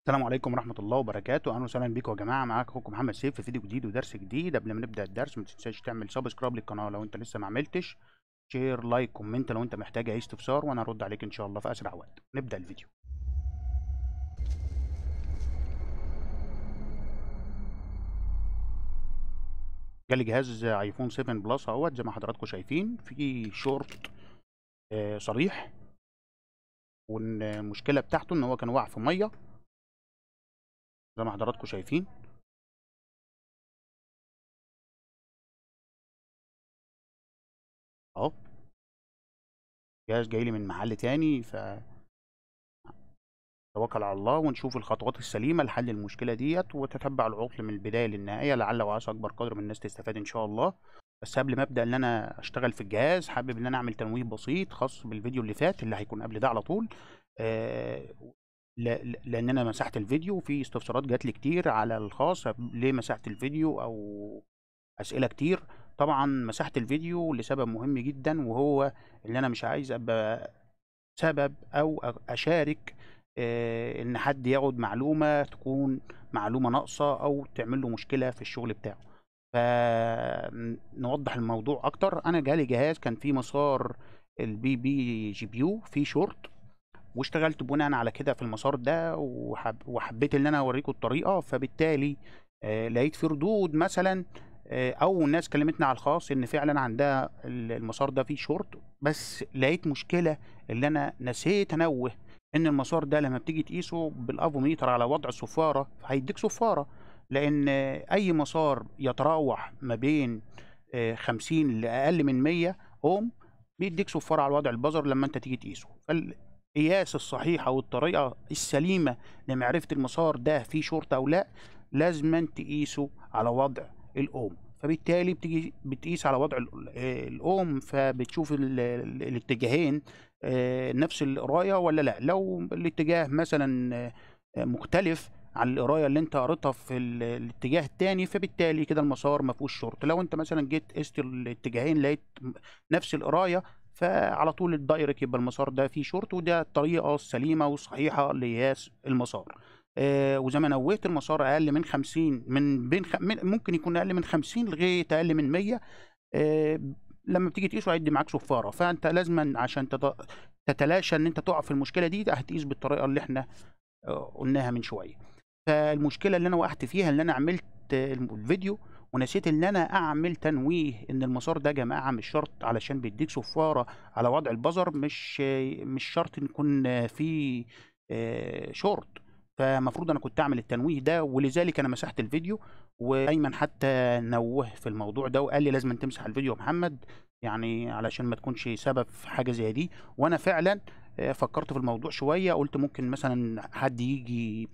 السلام عليكم ورحمة الله وبركاته، أهلًا وسهلًا بيكم يا جماعة، معاكم أخوكم محمد سيف في فيديو جديد ودرس جديد، قبل ما نبدأ الدرس ما تنساش تعمل سبسكرايب للقناة لو أنت لسه ما عملتش، شير، لايك، كومنت لو أنت محتاج أي استفسار وأنا هارد عليك إن شاء الله في أسرع وقت، نبدأ الفيديو. جالي جهاز أيفون 7 بلس أهوّة زي ما حضراتكم شايفين، فيه شورت آآ صريح وإن المشكلة بتاعته إن هو كان واقع في مَيّة. زي ما حضراتكم شايفين. أهو. جهاز جاي لي من محل تاني ف نتوكل على الله ونشوف الخطوات السليمة لحل المشكلة ديّة وتتبع العطل من البداية للنهاية لعل وعسى أكبر قدر من الناس تستفاد إن شاء الله. بس قبل ما أبدأ إن أنا أشتغل في الجهاز حابب إن أنا أعمل تنويه بسيط خاص بالفيديو اللي فات اللي هيكون قبل ده على طول آآ ل ل لإن أنا مسحت الفيديو وفي استفسارات جات لي كتير على الخاص ليه مسحت الفيديو أو أسئلة كتير. طبعًا مسحت الفيديو لسبب مهم جدًا وهو إن أنا مش عايز أبقى سبب أو أ أشارك آآ إن حد ياخد معلومة تكون معلومة ناقصة أو تعمل له مشكلة في الشغل بتاعه. ف نوضح الموضوع أكتر، أنا جالي جهاز كان فيه مسار الBB GPU فيه شورت واشتغلت بناءً على كده في المسار ده وحب وحبيت إن أنا أوريكم الطريقة، فبالتالي آآ لقيت في ردود مثلًا آآ أو ناس كلمتني على الخاص إن فعلًا عندها ال المسار ده فيه شورت، بس لقيت مشكلة اللي أنا نسيت أنوّه إن المسار ده لمّا بتيجي تقيسه بالأفوميتر على وضع الصفارة هيدّيك صفارة، لإن أي مسار يتراوح ما بين آآ 50 لأقل من 100 أوم بيدّيك صفارة على وضع البازر لمّا أنت تيجي تقيسه. فالقياس الصحيح أو الطريقة السليمة لمعرفة المسار ده فيه شورت أو لأ، لازمًا تقيسه على وضع الأوم. فبالتالي بتيجي بتقيس على وضع ال آآ الأوم فبتشوف ال ال الاتجاهين آآ نفس القراية والّا لأ، لو الاتجاه مثلًا مختلف عن القراية اللي أنت قريتها في ال الاتجاه التاني، فبالتالي كده المسار ما فيهوش شورت. لو أنت مثلًا جيت قست الاتجاهين لقيت نفس القراية، فعلى طول الدايركت يبقى المسار ده فيه شورت وده الطريقة السليمة والصحيحة لقياس المسار. آآ وزي ما نوّهت المسار أقل من 50 من بين خ من ممكن يكون أقل من 50 لغاية أقل من 100 آآ لمّا بتيجي تقيسه هيدّي معاك صفارة، فأنت لازمًا عشان تت تتلاشى إن أنت تقع في المشكلة دي هتقيس بالطريقة اللي إحنا آآ قلناها من شوية. فالمشكلة اللي أنا وقعت فيها إن أنا عملت الفيديو ونسيت إن أنا أعمل تنويه إن المسار ده يا جماعة مش شرط علشان بيدّيك صفارة على وضع البازر مش مش شرط يكون فيه آآ شورت، فالمفروض أنا كنت أعمل التنويه ده ولذلك أنا مسحت الفيديو وأيمن حتى نوّه في الموضوع ده وقال لي لازمًا تمسح الفيديو يا محمد يعني علشان ما تكونش سبب في حاجة زي دي، وأنا فعلًا آآ فكرت في الموضوع شوية قُلت ممكن مثلًا حد ييجي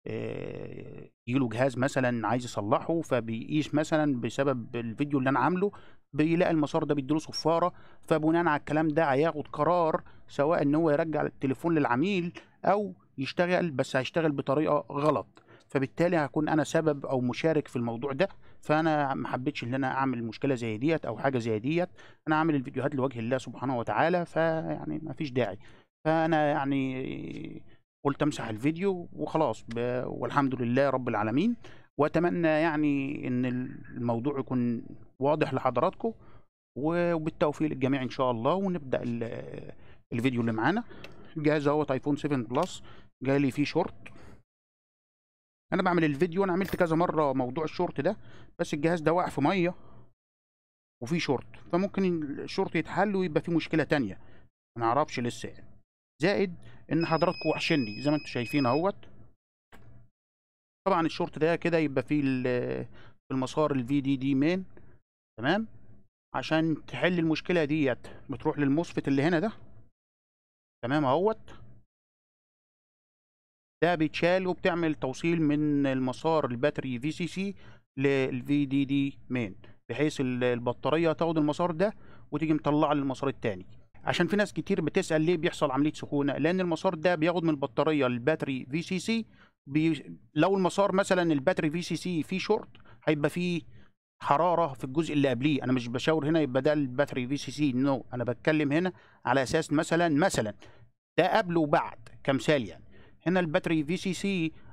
آآ ييجي له جهاز مثلًا عايز يصلحه فبيقيس مثلًا بسبب الفيديو اللي أنا عامله، بيلاقي المسار ده بيدّي له صفارة، فبناءً على الكلام ده هياخد قرار سواء إن هو يرجّع التليفون للعميل أو يشتغل بس هيشتغل بطريقة غلط، فبالتالي هاكون أنا سبب أو مشارك في الموضوع ده، فأنا ما حبيتش إن أنا أعمل مشكلة زي ديّة أو حاجة زي ديّة، أنا عامل الفيديوهات لوجه الله سبحانه وتعالى، فيعني ما فيش داعي. فأنا يعني قُلت أمسح الفيديو وخلاص ب والحمد لله رب العالمين، وأتمنى يعني إن الموضوع يكون واضح لحضراتكم و وبالتوفيق للجميع إن شاء الله ونبدأ ال الفيديو اللي معانا. الجهاز أهوّة أيفون 7 بلس جالي فيه شورت. أنا باعمل الفيديو أنا عملت كذا مرّة موضوع الشورت ده، بس الجهاز ده واقع في مَيّة وفيه شورت، فممكن الشورت يتحل ويبقى فيه مشكلة تانية، ما نعرفش لسه يعني. زائد إن حضراتكم واحشينّي زي ما أنتم شايفين أهوّة. طبعًا الشورت ده كده يبقى في ال في المسار الVDD main تمام، عشان تحل المشكلة ديّة بتروح للموسفيت اللي هنا ده تمام أهوّة. ده بيتشال وبتعمل توصيل من المسار الباتري VCC للVDD main بحيث ال البطارية تاخد المسار ده وتيجي مطلّعة للمسار التاني. عشان في ناس كتير بتسأل ليه بيحصل عملية سخونة، لإن المسار ده بياخد من البطارية الباتري VCC بي لو المسار مثلًا الباتري VCC فيه شورت هيبقى فيه حرارة في الجزء اللي قبليه، أنا مش باشاور هنا يبقى ده الباتري VCC no أنا باتكلم هنا على أساس مثلًا، مثلًا ده قبل وبعد كمثال يعني. هنا الباتري VCC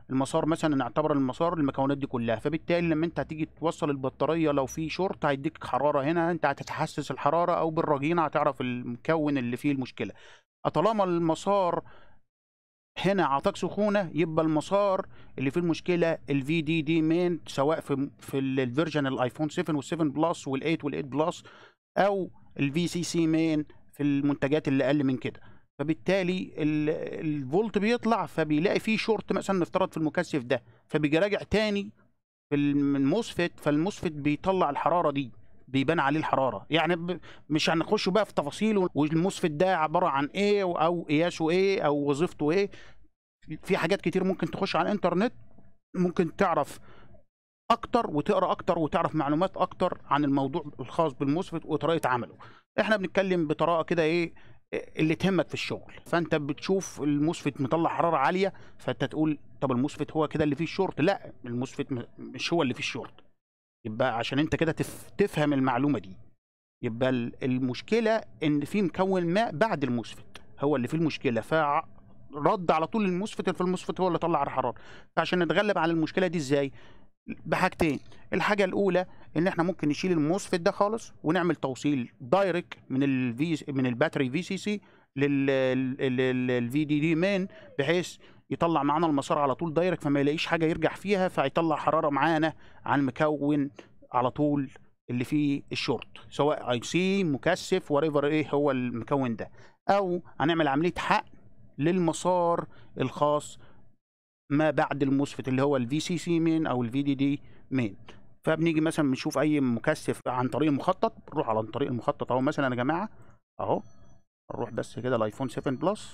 المسار مثلا نعتبر المسار المكونات دي كلها فبالتالي لما انت هتيجي توصل البطاريه لو في شورت هيديك حراره هنا انت هتتحسس الحراره او بالرجينه هتعرف المكون اللي فيه المشكله طالما المسار هنا عطاك سخونه يبقى المسار اللي فيه المشكله الفي دي دي مين سواء في في الفيرجن الايفون 7 وال7 بلس وال8 وال8 بلس او الفي سي سي مين في المنتجات اللي اقل من كده فبالتالي الفولت بيطلع فبيلاقي فيه شورت مثلا نفترض في المكثف ده فبيجي راجع تاني في الموسفيت فالموسفيت بيطلع الحراره دي بيبان عليه الحراره يعني ب... مش هنخش بقى في تفاصيل والموسفيت ده عباره عن ايه او قياسه ايه او وظيفته ايه في حاجات كتير ممكن تخش على الانترنت ممكن تعرف اكتر وتقرا اكتر وتعرف معلومات اكتر عن الموضوع الخاص بالموسفيت وطريقه عمله احنا بنتكلم بطريقه كده ايه اللي تهمك في الشغل فانت بتشوف الموسفيت مطلع حراره عاليه فانت تقول طب الموسفيت هو كده اللي فيه الشورت لا الموسفيت مش هو اللي فيه الشورت يبقى عشان انت كده تف... تفهم المعلومه دي يبقى المشكله ان في مكون ما بعد الموسفيت هو اللي فيه المشكله فرد على طول الموسفيت في الموسفيت هو اللي طلع الحراره فعشان نتغلب على المشكله دي ازاي بحاجتين الحاجه الاولى ان احنا ممكن نشيل الموسفيت ده خالص ونعمل توصيل دايركت من الفي من الباتري في سي سي للفي دي دي مين بحيث يطلع معانا المسار على طول دايركت فما يلاقيش حاجه يرجع فيها فيطلع حراره معانا على المكون على طول اللي فيه الشورت سواء اي سي مكثف وريفر ايه هو المكون ده او هنعمل عمليه حقن للمسار الخاص ما بعد الموسفيت اللي هو الفي سي سي مين او الفي دي دي مين فبنيجي مثلا بنشوف اي مكثف عن طريق المخطط نروح على طريق المخطط اهو مثلا يا جماعه اهو نروح بس كده الايفون 7 بلس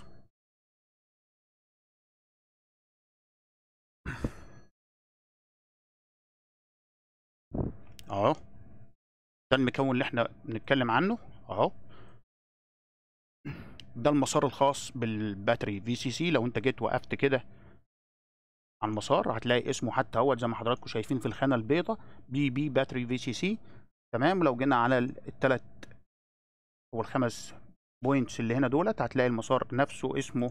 اهو ده المكون اللي احنا بنتكلم عنه اهو ده المسار الخاص بالباتري في سي سي لو انت جيت وقفت كده على المسار هتلاقي اسمه حتى اهوت زي ما حضراتكم شايفين في الخانه البيضاء بي بي باتري في سي سي تمام لو جينا على الثلاث هو الخمس بوينتس اللي هنا دولت هتلاقي المسار نفسه اسمه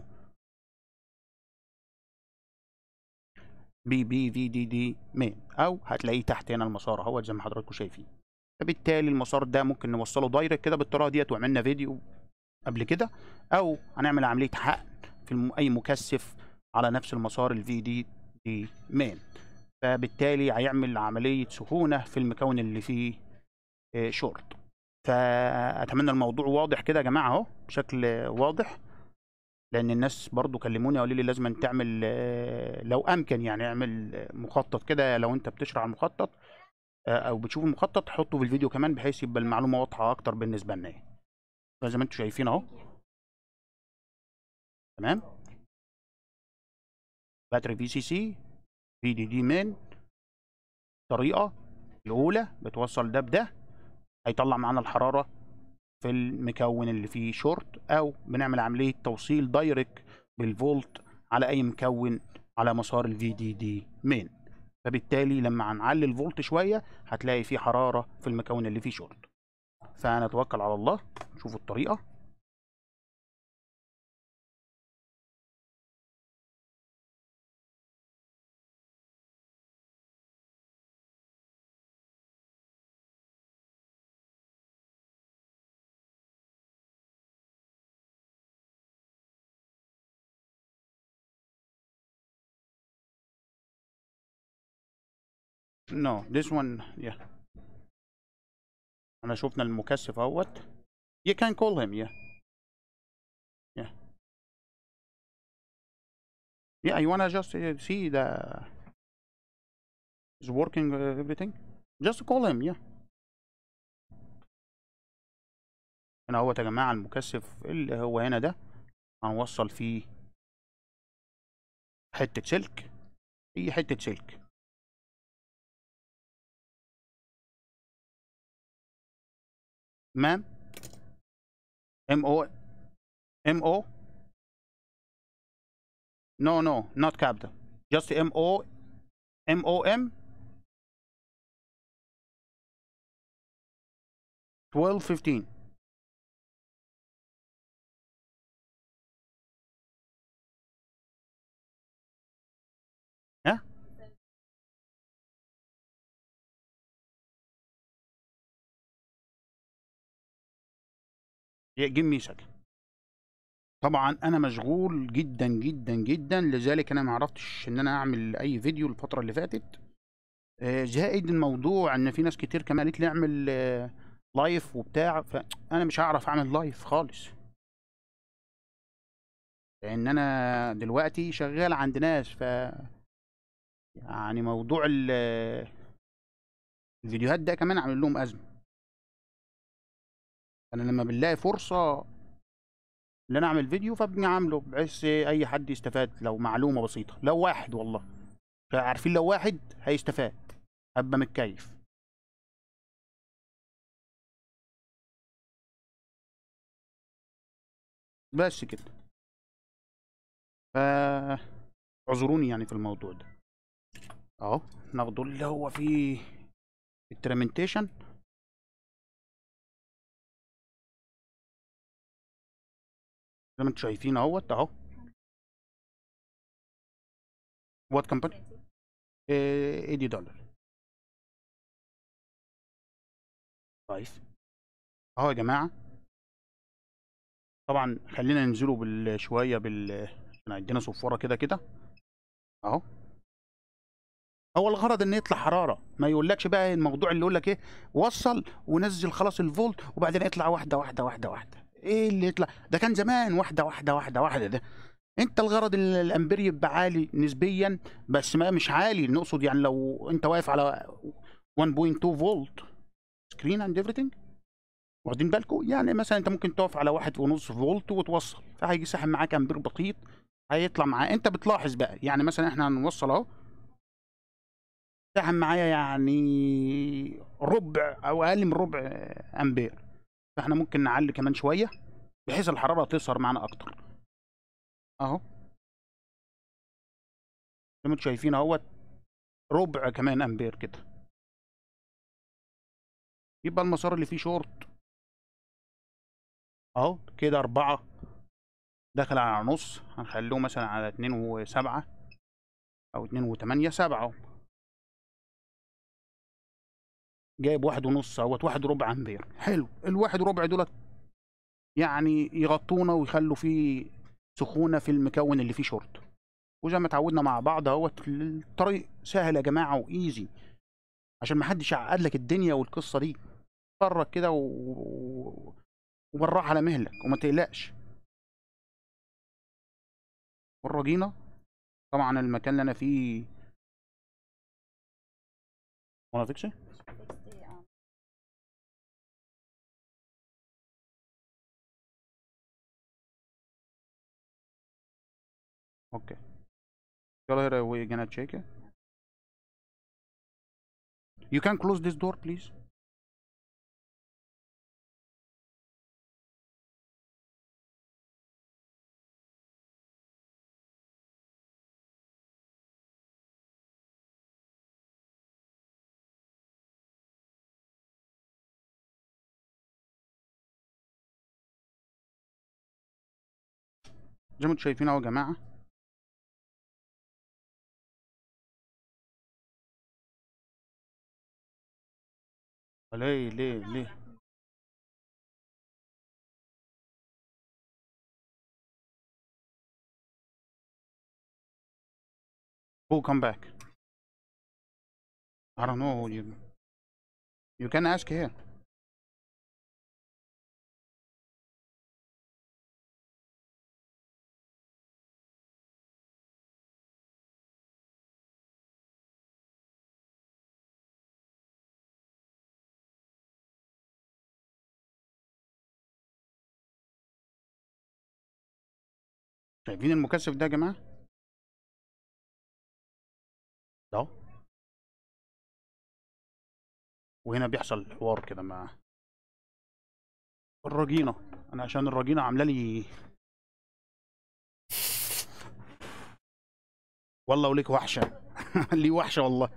بي بي في دي دي مين او هتلاقيه تحت هنا المسار اهوت زي ما حضراتكم شايفين فبالتالي المسار ده ممكن نوصله دايركت كده بالطريقه ديت وعملنا فيديو قبل كده او هنعمل عمليه حقن في اي مكثف على نفس المسار الفي دي دي مين فبالتالي هيعمل عمليه سخونه في المكون اللي فيه شورت فاتمنى الموضوع واضح كده يا جماعه اهو بشكل واضح لان الناس برضو كلموني قالوا لي لازم تعمل لو امكن يعني اعمل مخطط كده لو انت بتشرح المخطط او بتشوف المخطط حطه في الفيديو كمان بحيث يبقى المعلومه واضحه اكتر بالنسبه لنا فزي ما انتم شايفين اهو تمام باتري في سي سي في دي دي من الطريقه الاولى بتوصل ده بده هيطلع معانا الحراره في المكون اللي فيه شورت او بنعمل عمليه توصيل دايركت بالفولت على اي مكون على مسار الفي دي دي مين فبالتالي لما هنعلي الفولت شويه هتلاقي فيه حراره في المكون اللي فيه شورت فنتوكل على الله نشوف الطريقه No, this one, yeah. أنا شفنا المكثف اهوت. You can call him, yeah. Yeah. Yeah, you wanna just uh, see the is working uh, everything? Just call him, yeah. هنا اهوت يا جماعة المكثف اللي هو هنا ده هنوصل فيه حتة سلك هي حتة سلك مام ام او ام او no no not capital just m o m o m 12 15 give me second طبعا انا مشغول جدا جدا جدا لذلك انا ما عرفتش ان انا اعمل اي فيديو الفتره اللي فاتت آه، زائد الموضوع ان في ناس كتير كمان قالت لي اعمل آه، لايف وبتاع فانا مش هعرف اعمل لايف خالص لان انا دلوقتي شغال عند ناس ف يعني موضوع ال الفيديوهات ده كمان عامل لهم ازمه انا لما بنلاقي فرصه ان انا اعمل فيديو فبني عامله بحيث اي حد يستفاد لو معلومه بسيطه لو واحد والله عارفين لو واحد هيستفاد هبقى متكيف بس كده ف اعذروني يعني في الموضوع ده اهو ناخده اللي هو فيه الترمنتيشن زي ما انتم شايفين اهوت اهو وات كمباني 80 دولار كويس اهو يا جماعه طبعا خلينا ننزله بالشويه بال عشان عندنا صفاره كده كده اهو هو الغرض ان يطلع حراره ما يقولكش بقى الموضوع اللي يقول لك ايه وصل ونزل خلاص الفولت وبعدين يطلع واحده واحده واحده واحده ايه اللي يطلع ده كان زمان واحده واحده واحده واحده ده انت الغرض ان الامبير يبقى عالي نسبيا بس ما مش عالي نقصد يعني لو انت واقف على 1.2 فولت سكرين اند everything واخدين بالكم يعني مثلا انت ممكن تقف على واحد ونص فولت وتوصل فهيجي ساحب معاك امبير بسيط هيطلع معاه انت بتلاحظ بقى يعني مثلا احنا هنوصل اهو ساحب معايا يعني ربع او اقل من ربع امبير فاحنا ممكن نعلي كمان شويه بحيث الحراره تظهر معانا اكتر اهو زي ما انتم شايفين اهوت ربع كمان امبير كده يبقى المسار اللي فيه شورت اهو كده أربعة داخل على نص هنخليه مثلا على اتنين وسبعة أو اتنين وتمانية سبعة اهو جايب واحد ونص اهوت واحد ربع امبير حلو الواحد ربع دولت يعني يغطونا ويخلوا فيه سخونة في المكون اللي فيه شورت وزي ما اتعودنا مع بعض اهوت الطريق سهل يا جماعة وايزي عشان محدش يعقد لك الدنيا والقصة دي اتفرج كده و... وبالراحة على مهلك وما تقلقش والرجينة طبعا المكان اللي انا فيه وانا فيكسي اوكي يلا here we gonna check it you can close this door please زي ما انتم شايفين اهو يا جماعه ليه ليه ليه Who come back? I don't know. You you can ask here. شايفين المكثف ده يا جماعه ده وهنا بيحصل حوار كده مع الرجينه انا عشان الرجينه عامله لي والله وليك وحشه لي وحشه والله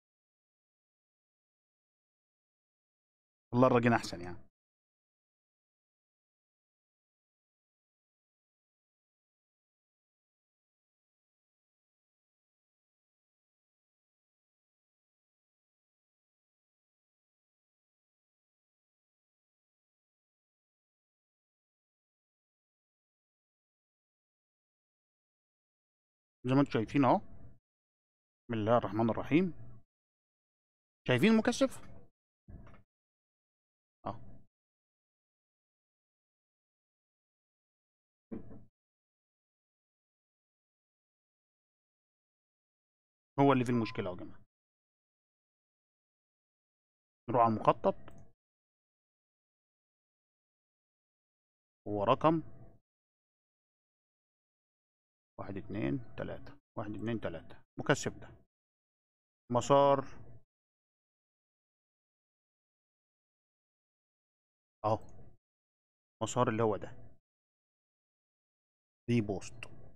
والله الرجينه احسن يعني زي ما انتم شايفين اهو بسم الله الرحمن الرحيم شايفين المكثف اه هو اللي فيه المشكله اهو يا جماعه نروح على المخطط هو رقم واحد اتنين تلاتة واحد اتنين تلاتة مكثف ده مسار اهو مسار اللي هو ده دي بوست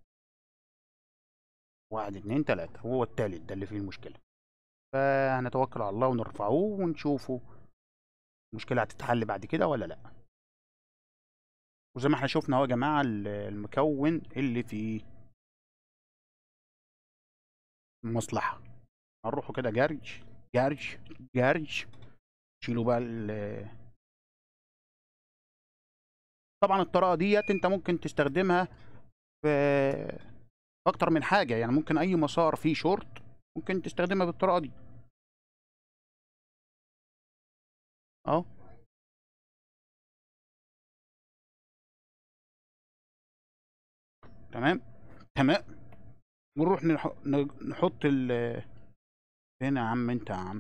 واحد اتنين تلاتة هو التالت ده اللي فيه المشكلة فهنتوكل على الله ونرفعوه ونشوفه المشكلة هتتحل بعد كده ولا لأ وزي ما احنا شفنا اهو يا جماعة ال- المكون اللي فيه المصلحة هنروحوا كده جرج جرج جرج شيلوا بقى ال طبعا الطريقة ديت انت ممكن تستخدمها في اكتر من حاجة يعني ممكن اي مسار فيه شورت ممكن تستخدمها بالطريقة دي اهو تمام تمام ونروح نح- ن- نحط ال هنا يا عم انت يا عم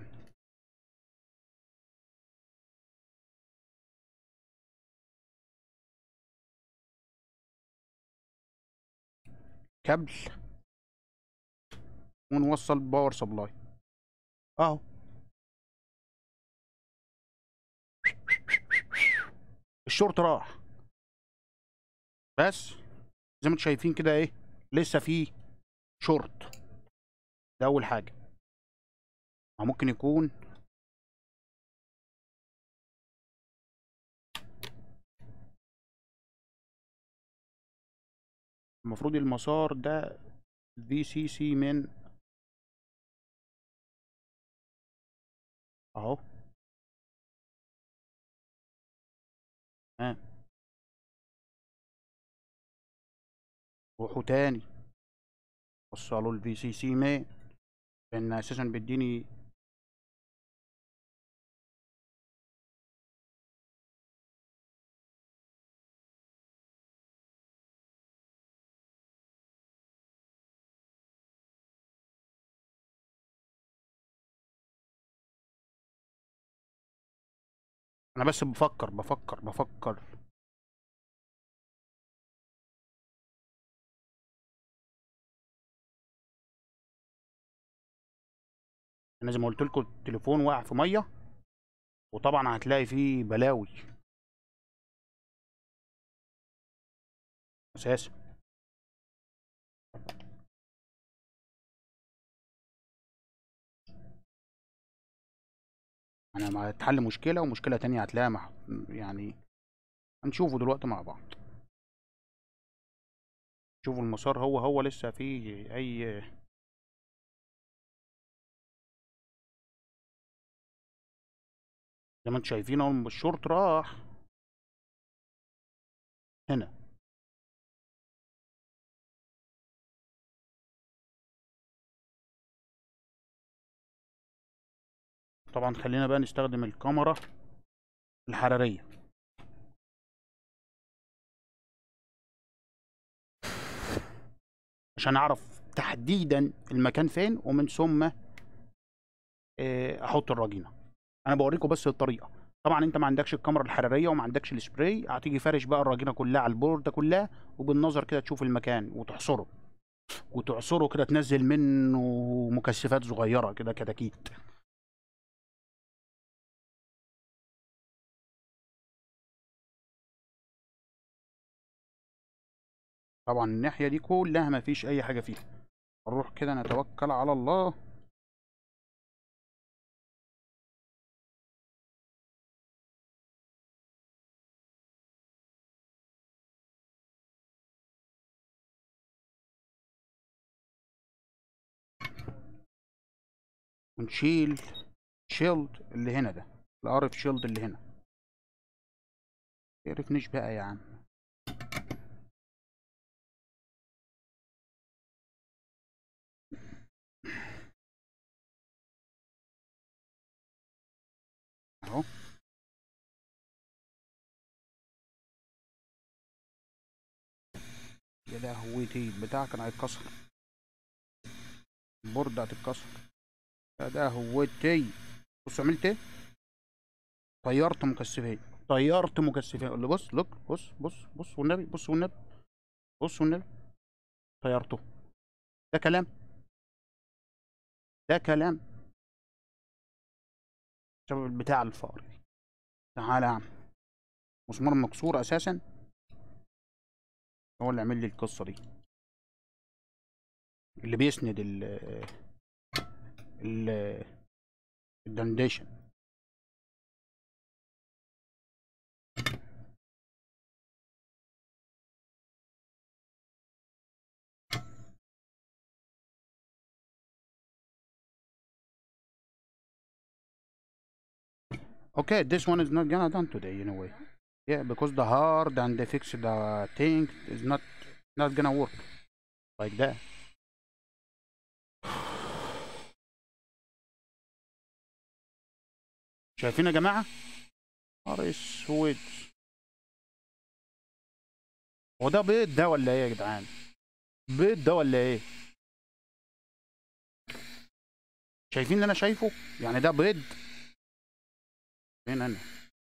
كابل ونوصل باور سبلاي اهو الشورت راح بس زي ما انتم شايفين كده ايه لسه فيه شورت ده اول حاجه أو ممكن يكون المفروض المسار ده في سي سي من اهو ها روحوا تاني وصلوا الفي سي سي من لان اساسا بيديني انا بس بفكر بفكر بفكر انا زي ما قلت لكم التليفون واقع في ميه وطبعا هتلاقي فيه بلاوي اساسا انا ما هتحل مشكله ومشكله تانية هتلاقيها مع يعني هنشوفه دلوقتي مع بعض شوفوا المسار هو هو لسه فيه اي زي ما انتم شايفين اهو الشورت راح هنا طبعا خلينا بقى نستخدم الكاميرا الحرارية عشان اعرف تحديدا المكان فين ومن ثم آه، احط الراجينة انا بوريكم بس الطريقة طبعا انت ما عندكش الكاميرا الحرارية وما عندكش السبراي هتيجي فارش بقى الراجينة كلها على البوردة كلها وبالنظر كده تشوف المكان وتحصره وتعصره كده تنزل منه مكثفات صغيرة كده كتاكيت طبعا الناحية دي كلها ما فيش أي حاجة فيها نروح كده نتوكل على الله ونشيل شيلد اللي هنا ده الار اف شيلد اللي هنا يعرفنيش بقى يا عم اهو يا لهوتي البتاع كان هيتكسر البوردة هتتكسر يا لهوتي بص عملت ايه طيرت مكثفين طيرت مكثفين اللي بص لوك بص بص بص والنبي بص والنبي بص والنبي طيرته ده كلام ده كلام بسبب البتاع الفاري تعالى يا عم مسمار مكسور اساسا هو اللي عمل لي القصه دي اللي بيسند ال ال الدنديشن Okay, this one is not gonna done today in a way. Yeah, because the hard and the fix the thing is not not gonna work like that. شايفين يا جماعة؟ نهار اسود هو ده بيض ده ولا ايه يا جدعان؟ بيض ده ولا ايه؟ شايفين اللي انا شايفه؟ يعني ده بيض فين انا؟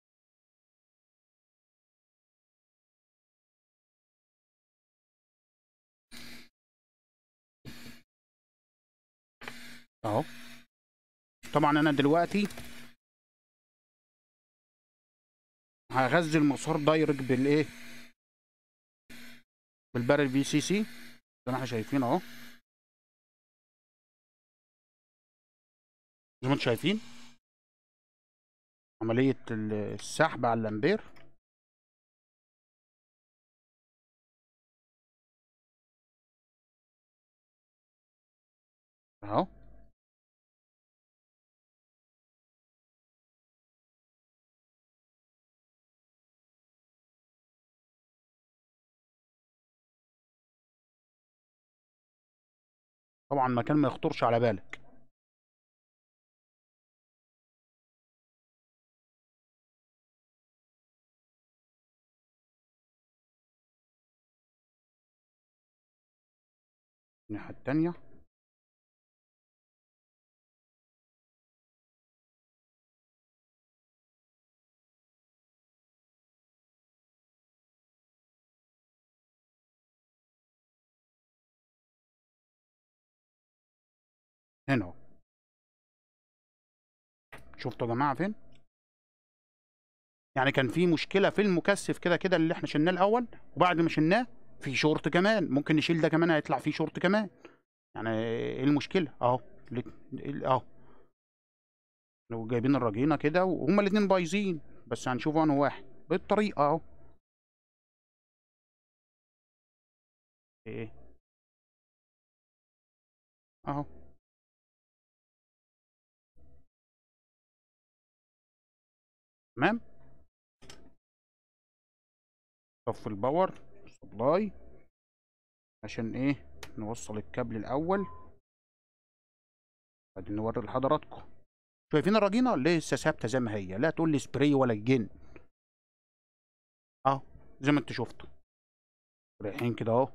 اهو طبعا انا دلوقتي هغذي المسار دايركت بالايه بالبارل في سي سي زي ما احنا شايفين اهو زي ما انتم شايفين عملية ال- السحب على الامبير اهو طبعا مكان ما يخطرش على بالك الناحية التانية هنا اهو شفتوا يا جماعة فين؟ يعني كان في مشكلة في المكثف كده كده اللي احنا شلناه الأول وبعد ما شلناه في شورت كمان ممكن نشيل ده كمان هيطلع فيه شورت كمان يعني ايه المشكلة اهو الات- اهو لو جايبين الراجينة كده وهما الاتنين بايظين بس هنشوفه انا واحد بالطريقة اهو ايه اهو تمام طفي الباور سبلاي عشان ايه نوصل الكابل الاول بعدين نوري لحضراتكم شايفين الراجينه لسه ثابته زي ما هي لا تقول لي سبراي ولا الجن اهو زي ما انتوا شفتوا رايحين كده اهو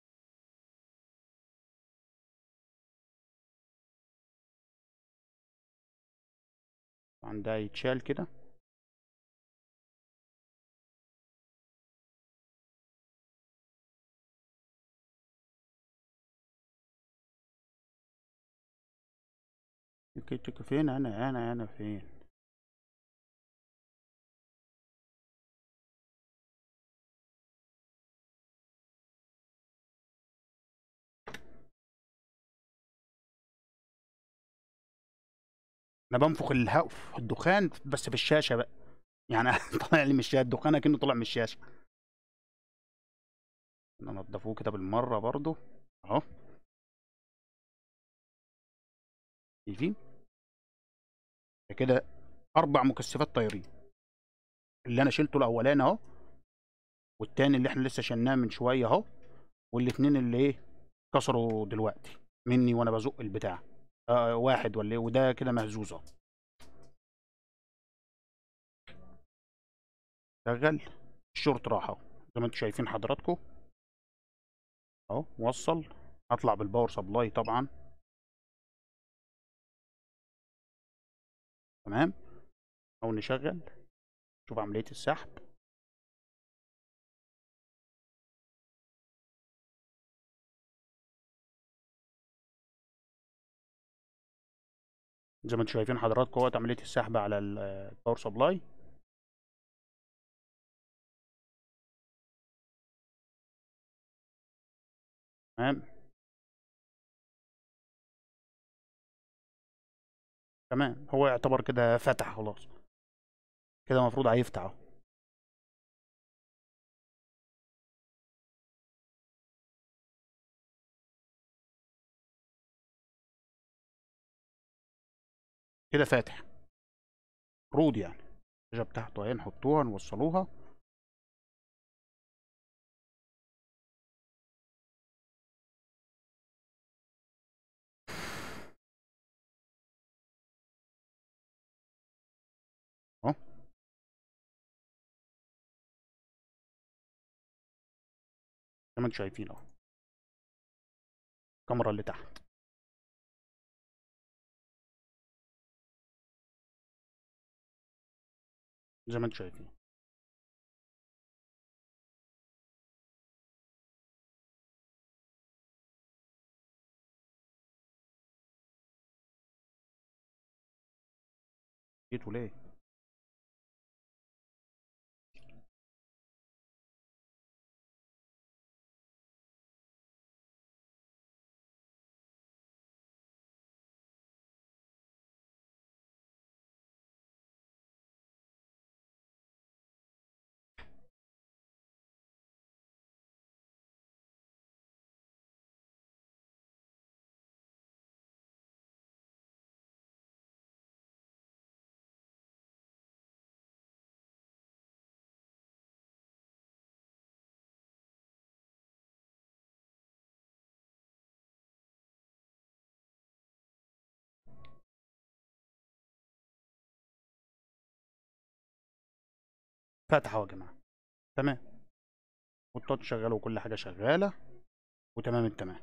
طبعا ده يتشال كده تك تك فين انا انا انا فين انا بنفخ الهواء الدخان بس في الشاشه بقى يعني طالع لي من الشاشه الدخان كأنه طلع من الشاشه ننضفوه كده بالمره برضو اهو شايفين كده اربع مكثفات طايرين اللي انا شلته الاولاني اهو والتاني اللي احنا لسه شلناه من شويه اهو والاتنين اللي ايه كسروا دلوقتي مني وانا بزق البتاع آه واحد ولا ايه وده كده مهزوز اهو شغل الشورت راح اهو زي ما انتم شايفين حضراتكم اهو وصل هطلع بالباور سبلاي طبعا تمام او نشغل شوف عملية السحب زي ما انتم شايفين حضراتكم اهوت عملية السحب على الباور سبلاي تمام تمام هو يعتبر كده فتح خلاص كده المفروض هيفتح اهو كده فاتح رود يعني الشاشة بتاعته اهي نحطوها نوصلوها اهو زي ما انتم شايفين اهو الكاميرا اللي تحت زي ما انتم شايفين جيتوا ليه فتح اهو يا جماعه تمام والتاتش شغاله وكل حاجه شغاله وتمام التمام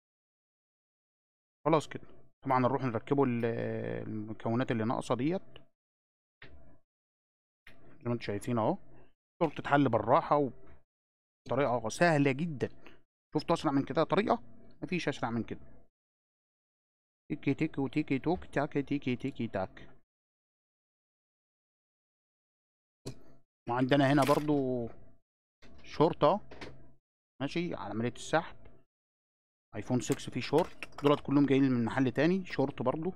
خلاص كده طبعا نروح نركبه ال- المكونات اللي ناقصه ديت زي ما انتم شايفين اهو الصورة تتحل بالراحه وبطريقه سهله جدا شفتوا اسرع من كده طريقه مفيش اسرع من كده تيكي تيكي وتيكي توك تاك تيكي تيكي تاك وعندنا هنا برضو شورت ماشي على عملية السحب ايفون 6 فيه شورت دولت كلهم جايين من محل تاني شورت برضو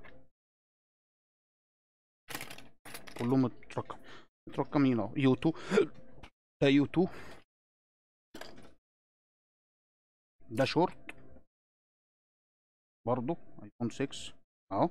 كلهم مترقم مترقمين اهو يو 2 ده يو 2 ده شورت برضو ايفون 6 اهو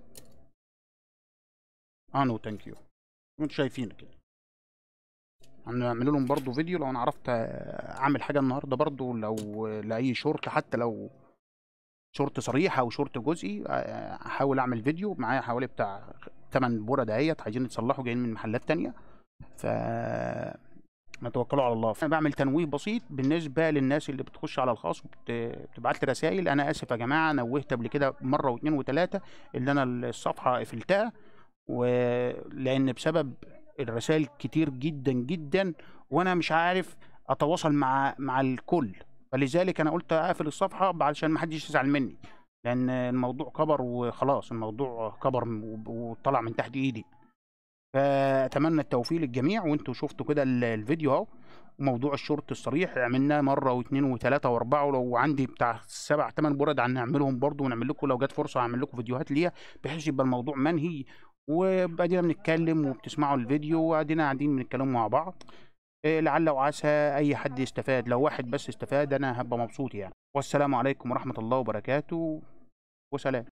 اه نو ثانك يو انتوا شايفين كده هنعمل لهم برضو فيديو لو انا عرفت اعمل حاجه النهارده برضو لو لاي شورت حتى لو شورت صريح او شورت جزئي احاول اعمل فيديو معايا حوالي بتاع 8 بوره دهيت عايزين يتصلحوا جايين من محلات تانية ف نتوكلوا على الله انا بعمل تنويه بسيط بالنسبه للناس اللي بتخش على الخاص وبتبعت لي رسائل انا اسف يا جماعه نوهت قبل كده مره واثنين وثلاثه اللي انا الصفحه قفلتها ولان بسبب الرسائل كتير جدا جدا وانا مش عارف اتواصل مع مع الكل فلذلك انا قلت اقفل الصفحه علشان ما حدش يزعل مني لان الموضوع كبر وخلاص الموضوع كبر وطلع من تحت ايدي فاتمنى التوفيق للجميع وانتوا شفتوا كده الفيديو اهو موضوع الشورت الصريح عملناه مره واثنين وثلاثه واربعه ولو عندي بتاع سبع ثمان برد هنعملهم برضو ونعمل لكم لو جت فرصه هعمل لكم فيديوهات ليها بحيث يبقى الموضوع منهي وبعدين بنتكلم وبتسمعوا الفيديو وقاعدين قاعدين بنتكلم مع بعض إيه لعل وعسى اي حد يستفاد لو واحد بس استفاد انا هبقى مبسوط يعني والسلام عليكم ورحمه الله وبركاته وسلام